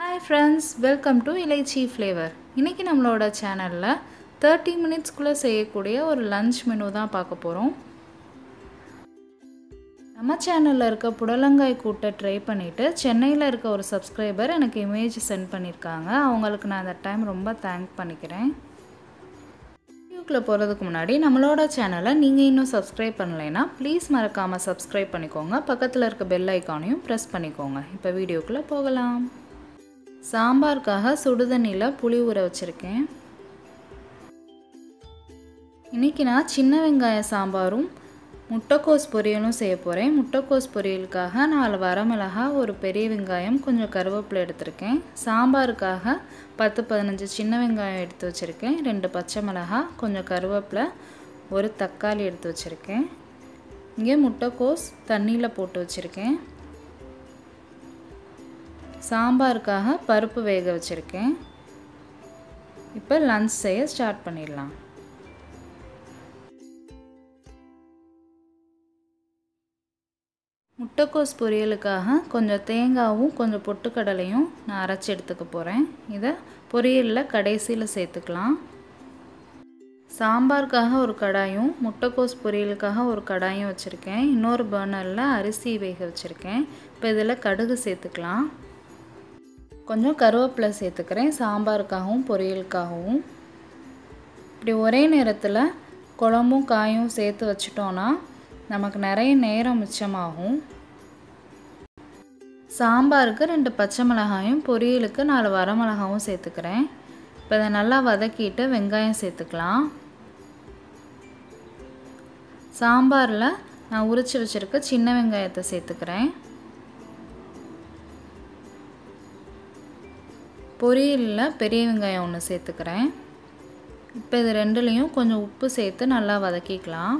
hi friends welcome to Ilaichi flavour இன்றைக்கி நம்மளோட சேனலில் தேர்ட்டி மினிட்ஸ்க்குள்ளே செய்யக்கூடிய ஒரு லஞ்ச் மெனு தான் பார்க்க போகிறோம் நம்ம சேனலில் இருக்க புடலங்காய் கூட்டை ட்ரை பண்ணிவிட்டு சென்னையில் இருக்க ஒரு சப்ஸ்கிரைபர் எனக்கு இமேஜ் சென்ட் பண்ணியிருக்காங்க அவங்களுக்கு நான் அந்த டைம் ரொம்ப தேங்க் பண்ணிக்கிறேன் வீடியோக்குள்ளே போகிறதுக்கு முன்னாடி நம்மளோட சேனலை நீங்கள் இன்னும் சப்ஸ்கிரைப் பண்ணலைன்னா ப்ளீஸ் மறக்காமல் சப்ஸ்கிரைப் பண்ணிக்கோங்க பக்கத்தில் இருக்க பெல் ஐக்கானையும் ப்ரெஸ் பண்ணிக்கோங்க இப்போ வீடியோக்குள்ளே போகலாம் சாம்பாருக்காக சுடுதண்ணியில் புளி ஊற வச்சுருக்கேன் இன்றைக்கி நான் சின்ன வெங்காய சாம்பாரும் முட்டைக்கோஸ் பொரியலும் செய்ய போகிறேன் முட்டைக்கோஸ் பொரியலுக்காக நாலு வரமிளகா ஒரு பெரிய வெங்காயம் கொஞ்சம் கருவேப்பிலை எடுத்திருக்கேன் சாம்பாருக்காக பத்து பதினஞ்சு சின்ன வெங்காயம் எடுத்து வச்சுருக்கேன் ரெண்டு பச்சை மிளகா கொஞ்சம் கருவேப்பிலை ஒரு தக்காளி எடுத்து வச்சுருக்கேன் இங்கே முட்டைக்கோஸ் தண்ணியில் போட்டு வச்சுருக்கேன் சாம்பாருக்காக பருப்பு வேக வச்சுருக்கேன் இப்போ லன்ச் செய்ய ஸ்டார்ட் பண்ணிடலாம் முட்டைக்கோஸ் பொரியலுக்காக கொஞ்சம் தேங்காவும் கொஞ்சம் பொட்டுக்கடலையும் நான் அரைச்சி எடுத்துக்க போகிறேன் இதை பொரியலில் கடைசியில் சேர்த்துக்கலாம் சாம்பாருக்காக ஒரு கடாயும் முட்டைக்கோஸ் பொரியலுக்காக ஒரு கடாயும் வச்சுருக்கேன் இன்னொரு பர்னரில் அரிசி வேக வச்சுருக்கேன் இப்போ இதில் கடுகு சேர்த்துக்கலாம் கொஞ்சம் கருவேப்பிலை சேர்த்துக்கிறேன் சாம்பாருக்காகவும் பொரியலுக்காகவும் இப்படி ஒரே நேரத்தில் குழம்பும் காயும் சேர்த்து வச்சிட்டோன்னா நமக்கு நிறைய நேரம் மிச்சமாகும் சாம்பாருக்கு ரெண்டு பச்சை மிளகாயும் பொரியலுக்கு நாலு வரமிளகாவும் சேர்த்துக்கிறேன் இப்போ இதை நல்லா வதக்கிட்டு வெங்காயம் சேர்த்துக்கலாம் சாம்பாரில் நான் உரித்து வச்சுருக்க சின்ன வெங்காயத்தை சேர்த்துக்கிறேன் பொரியலில் பெரிய வெங்காயம் ஒன்று சேர்த்துக்கிறேன் இப்போ இது ரெண்டுலேயும் கொஞ்சம் உப்பு சேர்த்து நல்லா வதக்கிக்கலாம்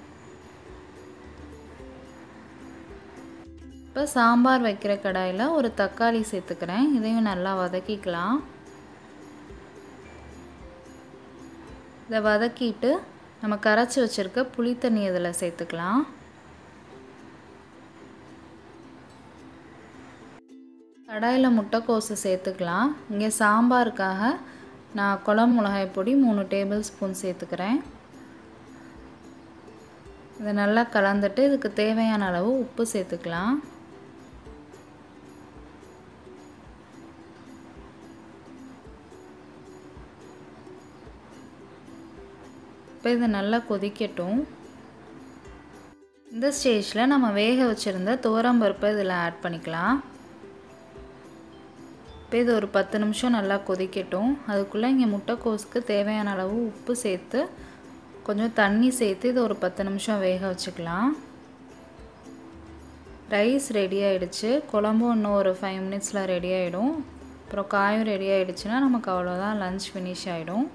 இப்போ சாம்பார் வைக்கிற கடாயில் ஒரு தக்காளி சேர்த்துக்கிறேன் இதையும் நல்லா வதக்கிக்கலாம் இதை வதக்கிட்டு நம்ம கரைச்சி வச்சுருக்க புளி தண்ணி இதில் சேர்த்துக்கலாம் கடாயில் முட்டைக்கோசு சேர்த்துக்கலாம் இங்கே சாம்பாருக்காக நான் குழம்பு மிளகாய் பொடி மூணு டேபிள் ஸ்பூன் சேர்த்துக்கிறேன் இதை நல்லா கலந்துட்டு இதுக்கு தேவையான அளவு உப்பு சேர்த்துக்கலாம் இப்போ இது நல்லா கொதிக்கட்டும் இந்த ஸ்டேஜில் நம்ம வேக வச்சுருந்த துவரம்பருப்பை இதில் ஆட் பண்ணிக்கலாம் இப்போ இது ஒரு பத்து நிமிஷம் நல்லா கொதிக்கட்டும் அதுக்குள்ளே இங்கே முட்டைக்கோஸுக்கு தேவையான அளவு உப்பு சேர்த்து கொஞ்சம் தண்ணி சேர்த்து இது ஒரு பத்து நிமிஷம் வேக வச்சுக்கலாம் ரைஸ் ரெடி ஆகிடுச்சு குழம்பும் இன்னும் ஒரு ஃபைவ் மினிட்ஸில் ரெடி ஆகிடும் அப்புறம் காயும் ரெடி ஆகிடுச்சுன்னா நமக்கு அவ்வளோதான் லன்ச் ஃபினிஷ் ஆகிடும்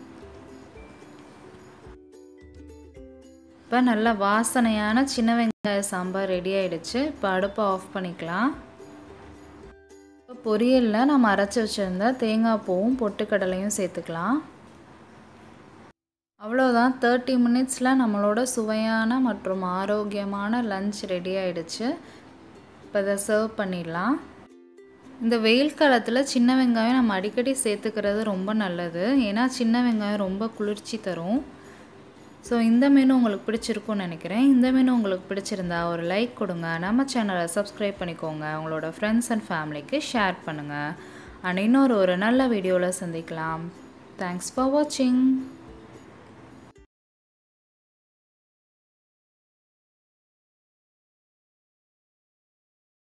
இப்போ நல்ல வாசனையான சின்ன வெங்காய சாம்பார் ரெடி ஆகிடுச்சு இப்போ அடுப்பை ஆஃப் பண்ணிக்கலாம் இப்போ பொரியலில் நம்ம அரைச்சி வச்சுருந்த தேங்காய் பூவும் பொட்டுக்கடலையும் சேர்த்துக்கலாம் அவ்வளோதான் தேர்ட்டி மினிட்ஸில் நம்மளோட சுவையான மற்றும் ஆரோக்கியமான லன்ச் ரெடி ஆகிடுச்சு இப்போ இதை சர்வ் பண்ணிடலாம் இந்த வெயில் காலத்தில் சின்ன வெங்காயம் நம்ம அடிக்கடி சேர்த்துக்கிறது ரொம்ப நல்லது ஏன்னா சின்ன வெங்காயம் ரொம்ப குளிர்ச்சி தரும் ஸோ இந்த மெனு உங்களுக்கு பிடிச்சிருக்கும்னு நினைக்கிறேன் இந்த மெனு உங்களுக்கு பிடிச்சிருந்தா ஒரு லைக் கொடுங்க நம்ம சேனலை சப்ஸ்கிரைப் பண்ணிக்கோங்க உங்களோட ஃப்ரெண்ட்ஸ் அண்ட் ஃபேமிலிக்கு ஷேர் பண்ணுங்கள் அண்ட் இன்னொரு ஒரு நல்ல வீடியோவில் சந்திக்கலாம் தேங்க்ஸ் ஃபார் வாட்சிங்